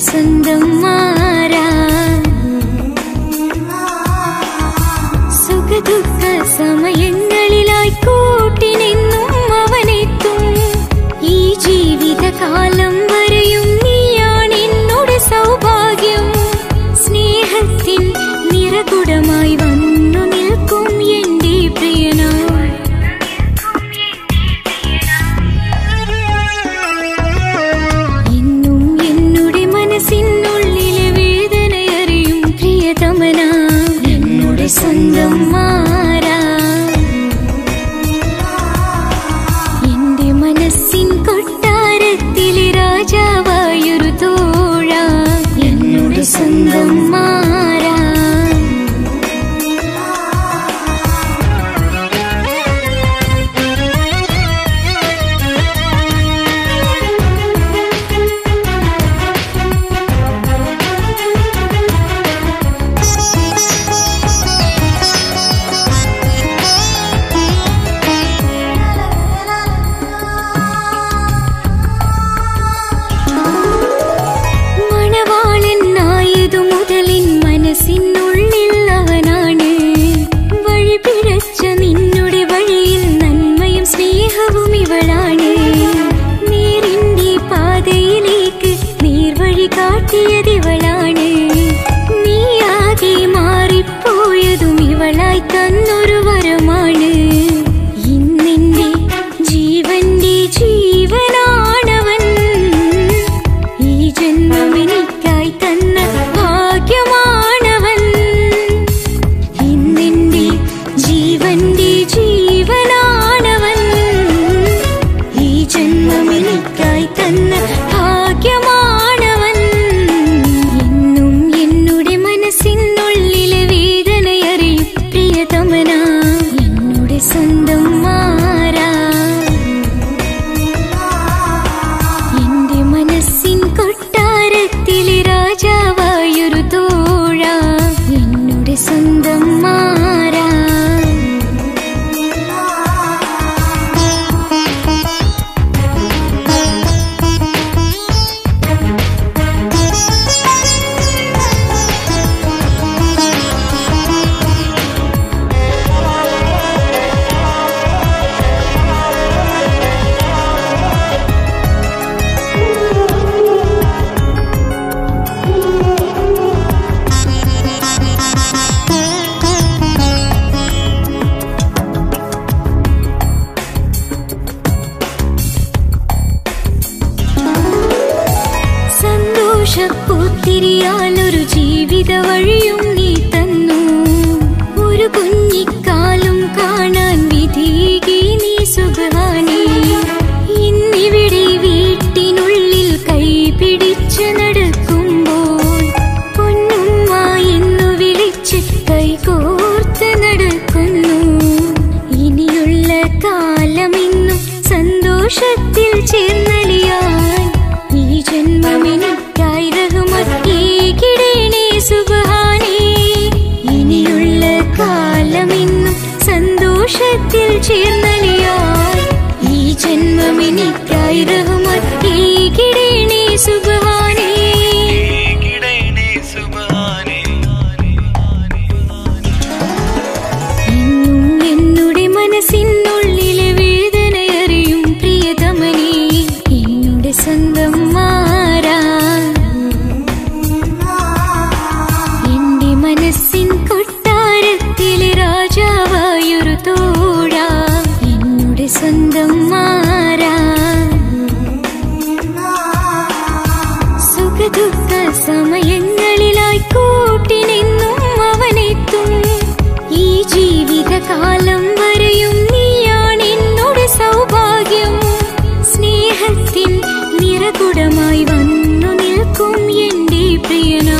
സ്വന്തം മാറാ സുഖദുഃഖ സമയങ്ങളിലായി കൂട്ടിനെന്നും അവനെത്തും ഈ ജീവിതകാലം വരെയും നീയാണ് എന്നോട് സൗഭാഗ്യം സ്നേഹത്തിൻ നിറകുടമായി വന്നു നിൽക്കും എന്റെ പ്രിയനാ എന്നും എന്നുടെ മനസ്സിനുള്ളിലെ വേദനയറിയും പ്രിയതമനാ എന്നുടെ സ്വന്തം മാറാ എന്റെ മനസ്സിൻ കൊട്ടാരത്തിലെ രാജാവായൊരു തോഴ എന്നുടെ സ്വന്തം മാറാ മണവാളനായതു മുതലിൻ മനസ്സിനുള്ളിൽ അവനാണ് വഴി പിഴച്ച നിന്നുടെ വഴിയിൽ നന്മയും സ്നേഹവും ഇവളാണ് നേരിന്റെ പാതയിലേക്ക് നേർവഴി കാട്ടിയതിവളാണ് നീയാകെ മാറിപ്പോയതും ഇവളായി തന്നൊരു വരമാണ് ഇന്നെന്റെ ജീവന്റെ ജീവനാണവൻ ഈ ജന്മം എനിക്കായി തന്ന ഭാഗ്യമാണവൻ ഇന്നെന്റെ ജീവന്റെ ജീവനാണവൻ ഈ ജന്മം എനിക്കായി തന്ന ഭാഗ്യമാണവൻ എന്നും എന്നുടെ മനസ്സിനുള്ളിലെ വേദനയറിയും പ്രിയതമനാ എന്നുടെ സ്വന്തം മാറാ എന്റെ മനസ്സിൻ കൊട്ടാരത്തിലെ രാജാവായൊരു തോഴ എന്നുടെ സ്വന്തം മാറാ സന്തോഷപ്പൂത്തിരിയാലൊരു ജീവിത വഴിയും നീ തന്നു ഒരു കുഞ്ഞിക്കാലും കാണാൻ വിധീകി നീ സുഖാനി ഇന്നിവിടെ വീട്ടിനുള്ളിൽ കൈ പിടിച്ചു നടക്കുമ്പോൾ പൊന്നുമ്മ എന്നു വിളിച്ച് കൈകോർത്ത് നടക്കുന്നു ഇനിയുള്ള കാലമെന്നും സന്തോഷത്തിൽ ചേർന്നലിയാൻ ഈ ജന്മമെനിക്കായി റഹ്മത്തേകിടേണേ സുബ്ഹാനേ ഇനിയുള്ള കാലമെന്നും സന്തോഷത്തിൽ ചേർന്നലിയാൻ ഈ ജന്മമെനിക്കായി റഹ്മത്തേകിടേണേ സുബ്ഹാനേ കിടേണേ സുബ്ഹാനേ എന്നും എന്നുടെ മനസ്സിനുള്ളിലെ വേദനയറിയും പ്രിയതമനേ എന്നുടെ സ്വന്തം മാറാ എന്റെ മനസ്സിൻ കൊട്ടാരത്തിലെ രാജാവായൊരു തോഴ എന്നുടെ സ്വന്തം മാറാ സുഖദുഃഖ സമയങ്ങളിലായി കൂട്ടിനെന്നും അവനെത്തും ഈ ജീവിതകാലം വരെയും നീയാണ് എന്നോട് സൗഭാഗ്യം സ്നേഹത്തിൻ നിറകുടമായി വന്നു നിൽക്കും എന്റെ പ്രിയനാ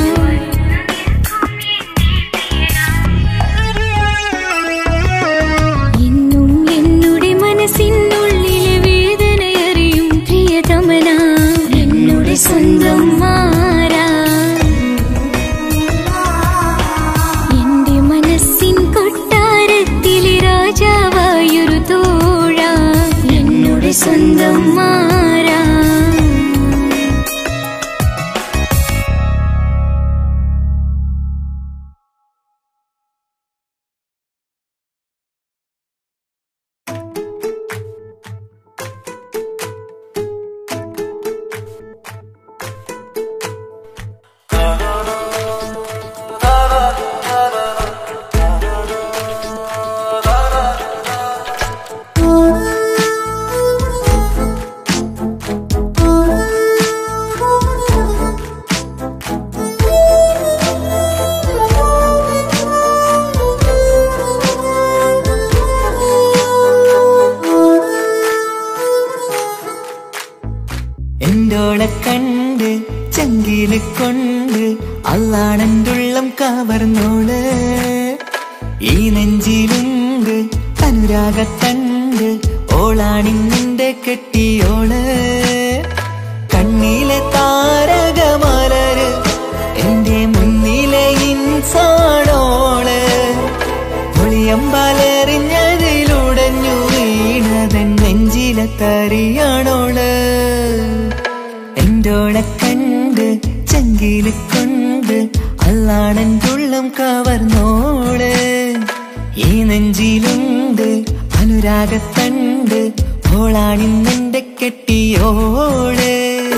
എന്നും എന്നുടെ മനസ്സിനുള്ളിലെ വേദനയറിയും പ്രിയതമനാ എന്നുടെ സ്വന്തം മാറാ എന്റെ മനസ്സിൻ കൊട്ടാരത്തിലെ രാജാവായൊരു തോഴ എന്നുടെ സ്വന്തം മാറാ എന്തോളെ കണ്ട് ചങ്കില് കൊണ്ട് അള്ളാണെന്തുള്ളം കവർന്നോള് ഈ നെഞ്ചിലുണ്ട് അനുരാഗത്തണ്ട് ഓളാണിന്നിന്റെ കെട്ടിയോള് കണ്ണിലെ താരകമലര് എന്റെ മുന്നിലെ ഇൻസാണോള് ഒളിയമ്പാലെറിഞ്ഞതിലുടഞ്ഞു വീണതൻ നെഞ്ചിലെ തറിയാണോള് എന്തോളെ കണ്ട് ചങ്കില് കൊണ്ട് അല്ലാണൻ തുള്ളം കവർന്നോള് ഈ നെഞ്ചിലുണ്ട് അനുരാഗത്തണ്ട് ഓളാണിന്നെന്റെ കെട്ടിയോള്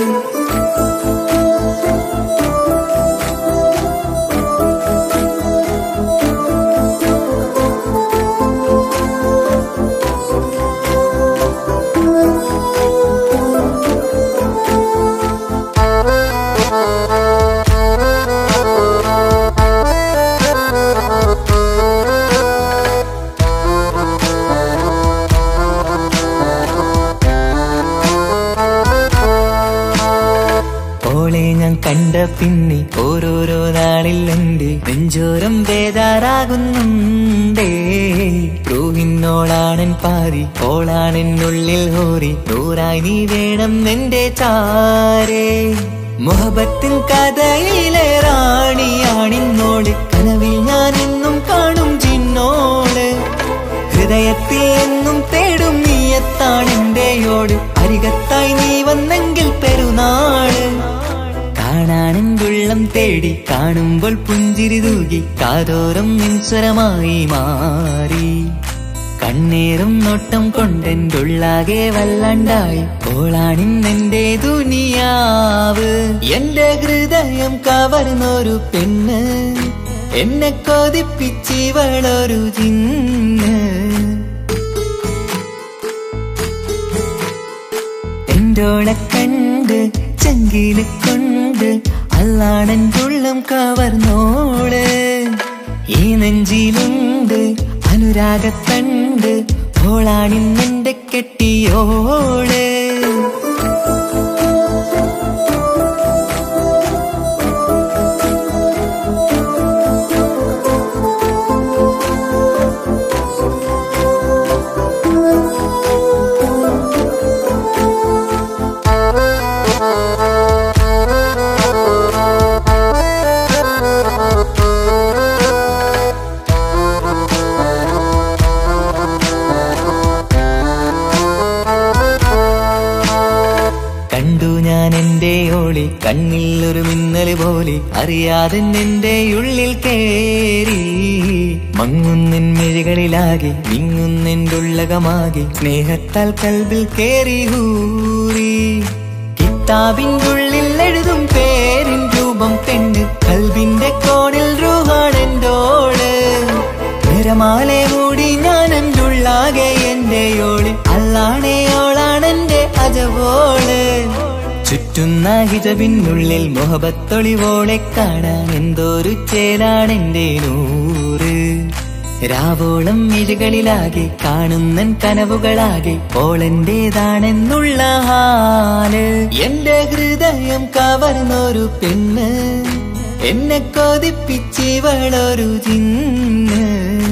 ഓളെ ഞാൻ കണ്ട പിന്നെ ഓരോരോ നാളിൽ എന്റെ നെഞ്ചോരം ബേദാറാകുന്നുണ്ടേ റൂഹിന്നോളാണൻ പാതി ഓളാണെന്നുള്ളിൽ ഹോറി നൂറായി നീ വേണം നിന്റെ ചാരേ മുഹബത്തിൻ കഥയിലെ റാണിയാണിന്നോട് കനവിൽ ഞാൻ എന്നും കാണും ചിന്നോട് ഹൃദയത്തിൽ എന്നും തേടും നീയത്താണെന്റെയോട് അരികത്തായി നീ വന്നെങ്കിൽ പെരുന്നാള് കാണാനെന്തുള്ളം തേടി കാണുമ്പോൾ പുഞ്ചിരി തൂകി കാതോരം നിൻസ്വരമായി മാറി കണ്ണേറും നോട്ടം കൊണ്ടെന്തുള്ളാകെ വല്ലാണ്ടായി ഓളാണിന്നെന്റെ ദുനിയാവ് എന്റെ ഹൃദയം കവർന്നൊരു പെണ്ണ് എന്നെ കൊതിപ്പിച്ചിവളൊരു ജിന്ന് എന്തോളെ കണ്ട് ചങ്കില് കൊണ്ട് അല്ലാണൻ തുള്ളം കവർന്നോള് ഈ നെഞ്ചിലുണ്ട് അനുരാഗത്തണ്ട് ഓളാണിന്നെന്റെ കെട്ടിയോള് കണ്ടു ഞാൻ എന്റെ ഓളി കണ്ണിൽ ഒരു മിന്നല് പോലെ അറിയാതെ എന്റെ ഉള്ളിൽ കേറി മങ്ങുന്നിൻ മിഴികളിലാകെ മിങ്ങുന്നെന്റെ ഉള്ളകമാകെ സ്നേഹത്താൽ കൽബിൽ കേറി ഹൂറി കിതാബിന്റെ ഉള്ളിൽ എഴുതും പേരിൻ രൂപം കണ്ട് കൽബിന്റെ കോണിൽ റൂഹാണെന്തോള് നിറമാലെ മൂടി ഞാൻ എൻ്റെ ഉള്ളാകെ എന്റെ ഓളി അല്ലാണേ ഓളാണെന്റെ അജവോള് ചുറ്റുന്ന ഹിജബിനുള്ളിൽ മുഹബത്തൊളിവോളെ കാണാൻ എന്തോരു ചേലാണെന്റെ നൂറ് രാവോളം മിഴികളിലാകെ കാണുന്നൻ കനവുകളാകെ ഓളെന്റേതാണെന്നുള്ള ഹാല് എന്റെ ഹൃദയം കവർന്നൊരു പെണ്ണ് എന്നെ കൊതിപ്പിച്ചിവളൊരു ജിന്ന്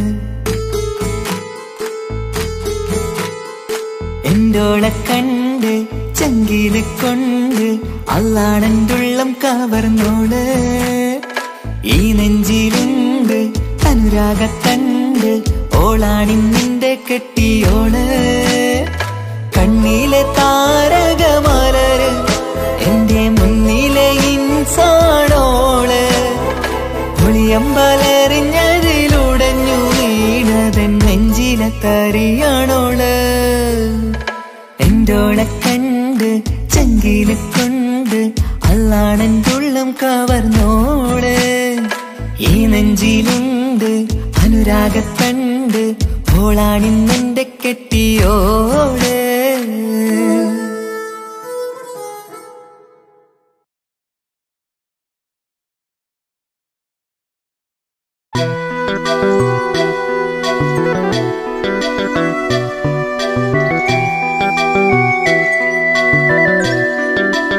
എന്തോളെ കണ്ട് ചങ്കില് കൊണ്ട് അല്ലാണെന്തുള്ളം കവർന്നോള് ഈ നെഞ്ചിലുണ്ട് അനുരാഗത്തണ്ട് ഓളാണിന്നിന്റെ കെട്ടിയോള് കണ്ണിലെ താരകമലര് എന്റെ മുന്നിലെ ഇൻസാണോള് ഒളിയമ്പലെറിഞ്ഞതിലുടഞ്ഞു വീണതൻ നെഞ്ചിലെ തറിയാണോള് എന്തോളെ കണ്ട് ചങ്കില് കൊണ്ട് അല്ലാണൻ തുള്ളം കവർന്നോള് ഈ നെഞ്ചിലുണ്ട് അനുരാഗത്തണ്ട് ഓളാണിന്നെന്റെ കെട്ടിയോള് ും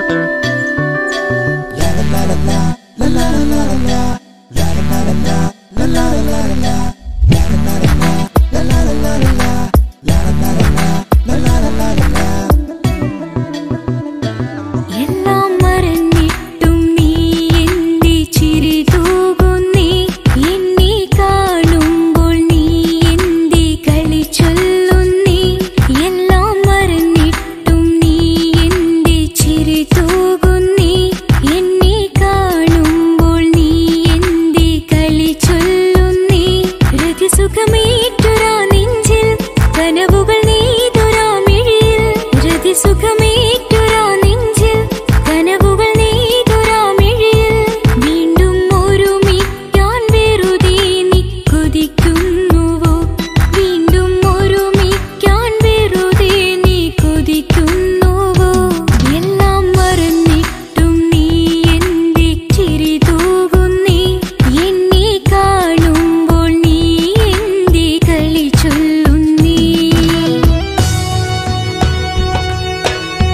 സുഖമേറ്റുരാ നെഞ്ചിൽ കനവുകൾ നെയ്തുരാമിഴിയിൽ വീണ്ടും ഒരുമിക്കാൻ വെറുതെ നീ കൊതിക്കുന്നുവോ വീണ്ടും ഒരുമിക്കാൻ വെറുതെ നീ കൊതിക്കുന്നുവോ എല്ലാം മറന്നിട്ടും നീ എന്റെ ചിരി തൂകുന്നേ എന്നെ കാണുമ്പോൾ നീ എന്റെ കളി ചൊല്ലുന്നേ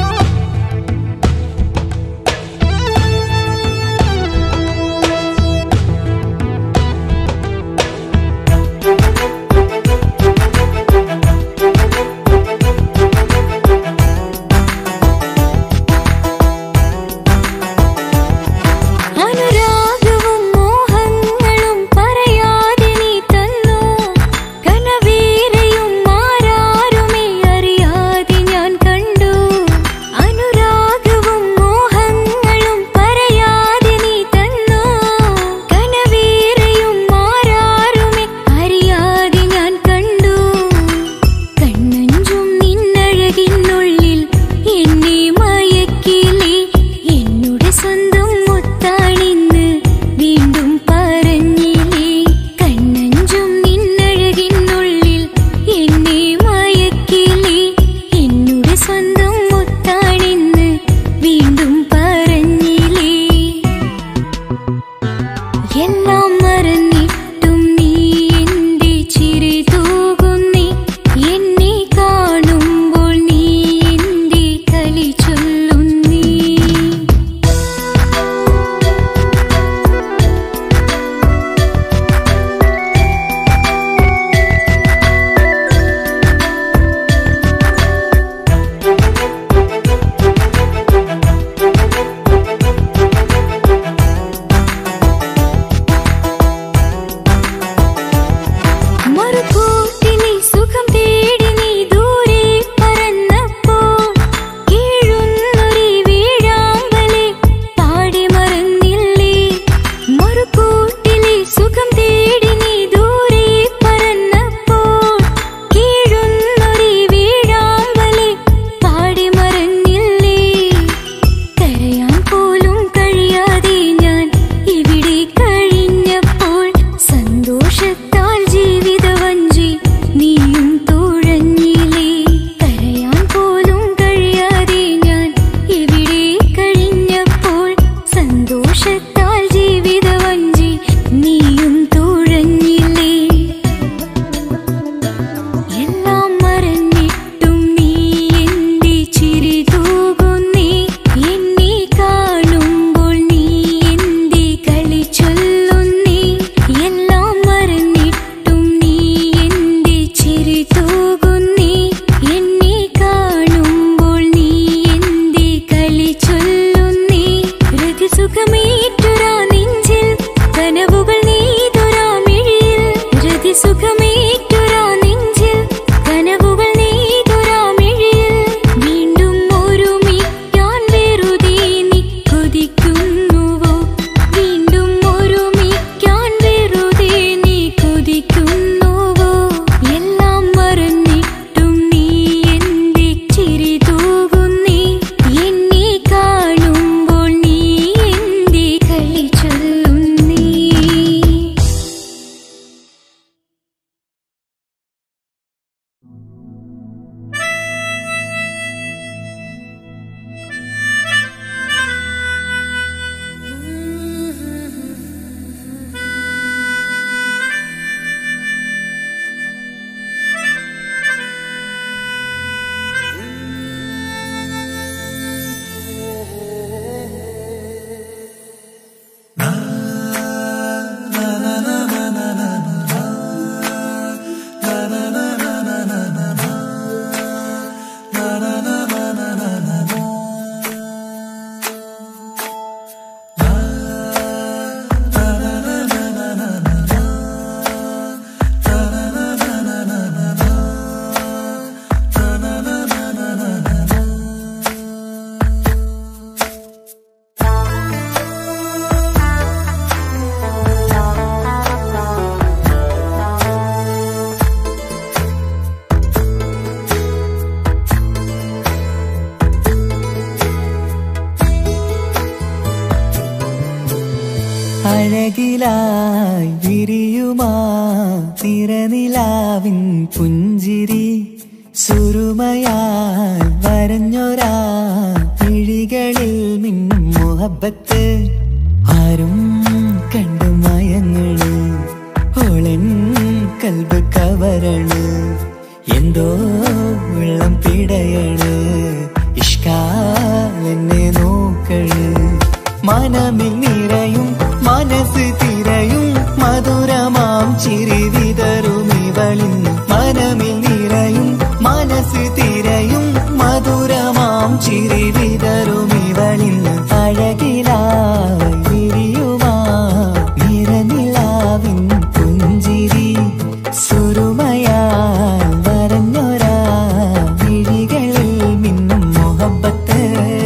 അഴകിലായി വിരിയുമാ തിരനിലാവിൻ പുഞ്ചിരി സുരുമയാൽ വരഞ്ഞൊരാ വിഴികളിൽ മിന്നും മുഹബത്ത് ആരും കണ്ടു മയങ്ങള് ഓളൻ കൽബ് കവരണ് എന്തോ വെള്ളം പിടയണ് ഇഷ്കാൽ എന്നെ നോക്കള് മനമിൽ നിറയും മനസ്സ് തിരയും മധുരമാം ചിരി വിതറും ഇവളിൻ മനമിൽ നിറയും മനസ്സ് തിരയും മധുരമാം ചിരി വിതറും ഇവളിൻ അഴകിലായി വിരിയുമാ നിറനിലാവിൻ പുഞ്ചിരി സുരുമയാൽ വരഞ്ഞൊരാ വിഴികളിൽ മിന്നും മുഹബത്ത്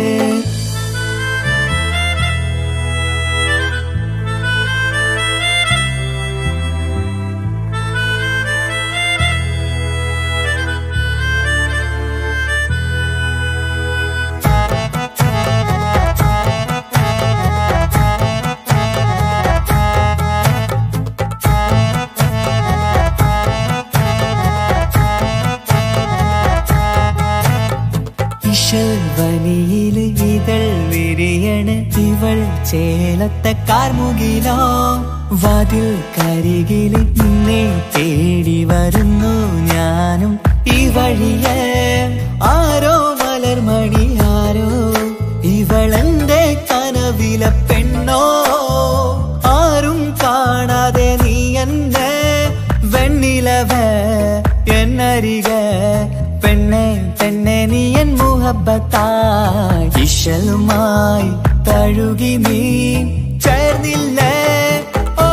ഇഷൽവനിയില് ഇതൾ വിരിയണ് ഇവൾ ചേലത്തെ കാർമുകിലോ വാതിൽ കരികില് നിന്നെ തേടി വരുന്നു ഞാനും ഈ വഴിയെ ആരോ മലർമണി ആരോ ഇവളെന്റെ കനവിലെ പെണ്ണോ ആരും കാണാതെ നീ എന്നെ വെണ്ണിലവ എന്നരിക പെണ്ണെ പെണ്ണെ നീ എൻ മുഹബത്തായി ഇശലുമായി തഴുകി നീ ചേർന്നില്ലേ ഓ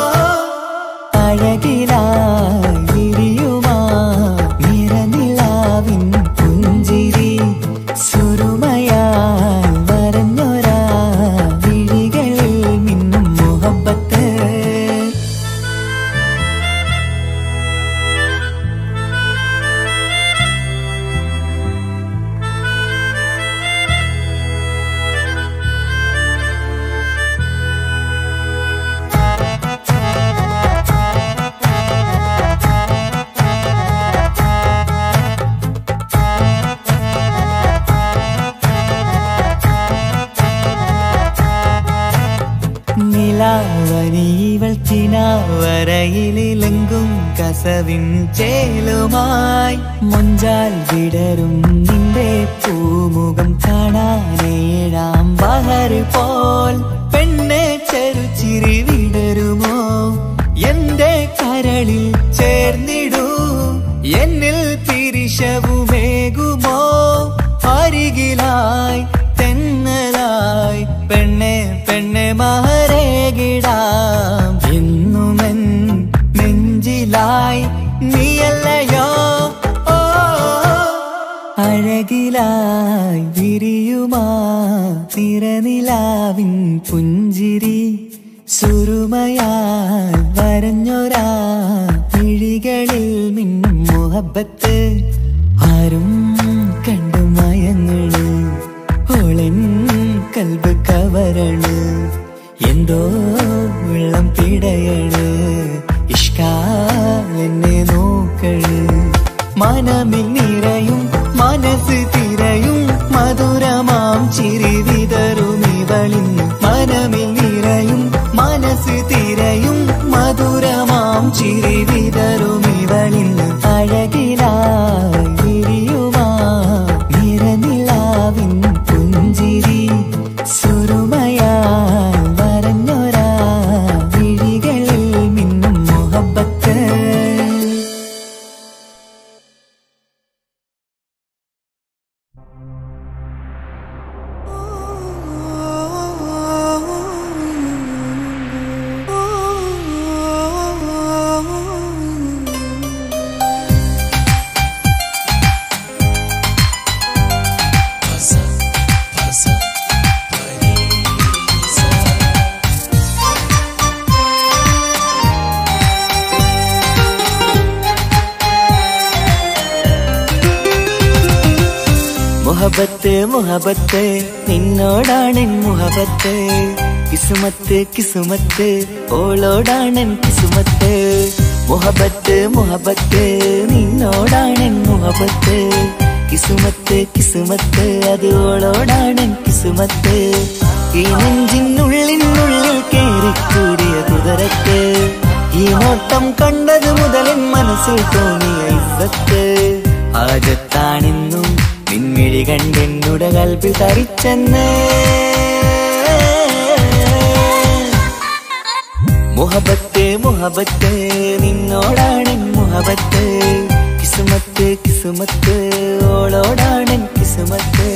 അഴകിലായി വിരിയുമാ നിറനിലാവിൻ പുഞ്ചിരി സുരുമയാൽ വരഞ്ഞൊരാ വിഴികളിൽ മിന്നും മുഹബത്ത് നിലാവനിവൾ ചിനാവരയിലെങ്കും കസവിൻ ചേലുമായി മൊഞ്ചാൽ വിടരും നിന്റെ പൂമുഖം കാണാനേഴാം ബഹർ പോൽ പെണ്ണെ ചെറുചിരി വിടരുമോ എന്റെ കരളിൽ ചേർന്നിടൂ എന്നിൽ പിരിശവുമേകുമോ അരികിലായി തെന്നലായി പെണ്ണെ പെണ്ണെ മഹരേകിടാം എന്നുമെൻ നെഞ്ചിലായി നീയല്ലയോ ഓ അഴകിലായി വിരിയുമാ തിരനിലാവിൻ പുഞ്ചിരി സുരുമയാൽ വരഞ്ഞൊരാ വിഴികളിൽ മിന്നും മുഹബത്ത് ആരും കണ്ടു മയങ്ങള് ഓളൻ കൽബ് കവരണ് എന്തോ വെള്ളം പിടയണ് ഇഷ്കാൽ എന്നെ നോക്കള് മനമിൽ നിറയും മനസ്സ് തിരയും മധുരമാം ചിരി വിതറും ഇവളിൻ മനമിൽ നിറയും മനസ്സ് തിരയും മധുരമാം ചിരി വിതറും ഇവളിൻ അഴകിലായി വിരിയുമാ നിറനിലാവിൻ പുഞ്ചിരി സുരുമയാൽ വരഞ്ഞൊരാ വിഴികളിൽ മിന്നും മുഹബത്ത് മുഹബത്ത് മുഹബത്ത് നിന്നോടാണ് മുഹബത്ത് കിസുമത്ത് കിസുമത്ത് ഓളോടാണൻ കിസുമത്ത് മുഹബത്ത് മുഹബത്ത് നിന്നോടാണൻ മുഹബത്ത് കിസുമത്ത് കിസുമത്ത് അത് ഓളോടാണൻ കിസുമത്ത് ഈ നെഞ്ചിനുള്ളിനുള്ളിൽ കേറിക്കൂടിയ കുതിരക്ക് ഈ നോട്ടം കണ്ടത് മുതലൻ മനസ്സിൽ തോന്നിയ ഇസത്ത് ആജത്താണെന്നും നിൻമിഴി കണ്ടെന്നുടെ കൽപ്പിൽ തരിച്ചെന്ന് മുഹബത്ത് മുഹബത്ത് നിന്നോടാണ് മുഹബത്ത് കിസുമത്ത് കിസുമത്ത് ഓളോടാണ് കിസുമത്ത്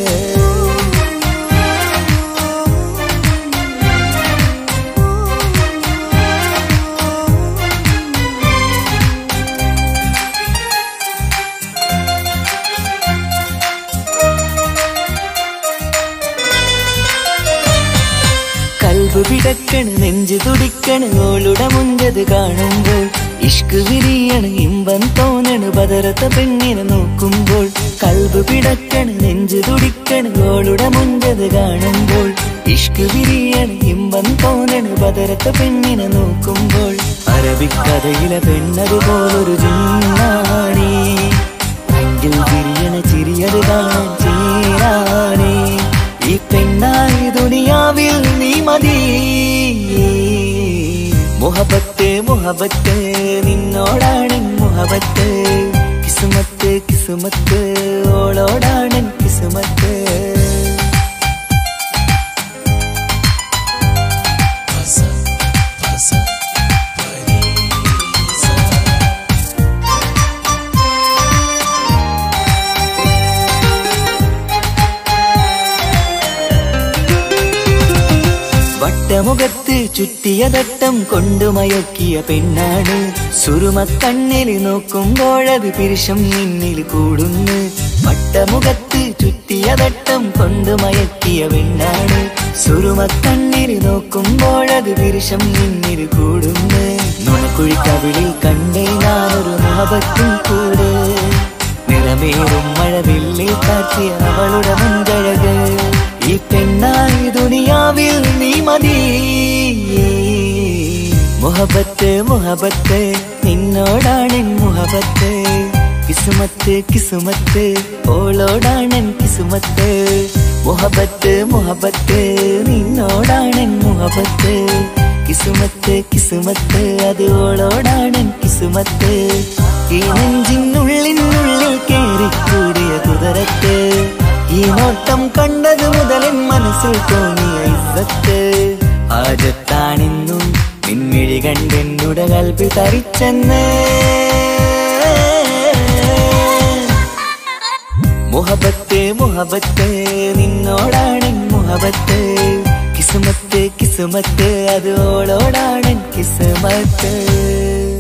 കൽബ് പിടക്കണ് നെഞ്ചു തുടിക്കണ് ഓളുടെ മുഞ്ചത് കാണുമ്പോൾ ഇഷ്ക് വിരിയണ് ഇമ്പം തോന്നണ് ബദറത്ത പെണ്ണിനെ നോക്കുമ്പോൾ കൽബ് പിടക്കണ് നെഞ്ചു തുടിക്കണ് ഓളുടെ മുഞ്ചത് കാണുമ്പോൾ ഇഷ്ക് വിരിയണ് ഇമ്പം തോന്നണ് ബദറത്ത പെണ്ണിനെ നോക്കുമ്പോൾ അറബിക്കഥയിലെ പെണ്ണതുപോലൊരു ജിന്നാണി അങ്കിൽ വിരിയണ ചിരിയത് കാണാൻ ചേരാനേ ഈ പെണ്ണായി ദുനിയാവിൽ നീ മതി മുഹബത്ത് മുഹബത്ത് നിന്നോടാണ് മുഹബത്ത് കിസുമത്ത് കിസുമത്ത് ഓളോടാണ് കിസുമത്ത് വട്ടമുഖത്ത് ചുറ്റിയ തട്ടം കൊണ്ടു മയക്കിയ പെണ്ണാണ് സുറുമക്കണ്ണിൽ നോക്കുമ്പോഴത് പിരിശം നിന്നിൽ കൂടുന്നു വട്ടമുഖത്ത് ചുറ്റിയ തട്ടം കൊണ്ടു മയക്കിയ പെണ്ണാണ് സുറുമക്കണ്ണിൽ നോക്കുമ്പോഴത് പിരിശം നിന്നിൽ കൂടുന്നു നുണക്കുഴിക്കവിളിൽ കണ്ടേ ഞാനൊരു മുഹബത്തും കൂടെ നിറമേറും മഴവില്ലിൽ കാറ്റിയ അവളുടെ മുൻകഴക് ഈ പെണ്ണായി ദുനിയാവിൽ നീ മതി മുഹബത്ത് മുഹബത്ത് നിന്നോടാണ് മുഹബത്ത് കിസുമത്ത് കിസുമത്ത് ഓളോടാണ് കിസുമത്ത് മുഹബത്ത് മുഹബത്ത് നിന്നോടാണ് മുഹബത്ത് കിസുമത്ത് കിസുമത്ത് അത് ഓളോടാണ് കിസുമത്ത് ഈ നെഞ്ചിനുള്ളിനുള്ളിൽ കേറിക്കൂടിയ കുതിരക്ക് ഈ നോട്ടം കണ്ടത് മുതലൻ മനസ്സിൽ തോന്നിയ ഇസത്ത് ആജത്താണെന്നും നിൻമിഴി കണ്ടെന്നുടെ കൽപ്പിൽ തരിച്ചെന്ന് മുഹബത്ത് മുഹബത്ത് നിന്നോടാണ് മുഹബത്ത് കിസുമത്ത് കിസുമത്ത് അത് ഓളോടാണ് കിസുമത്ത്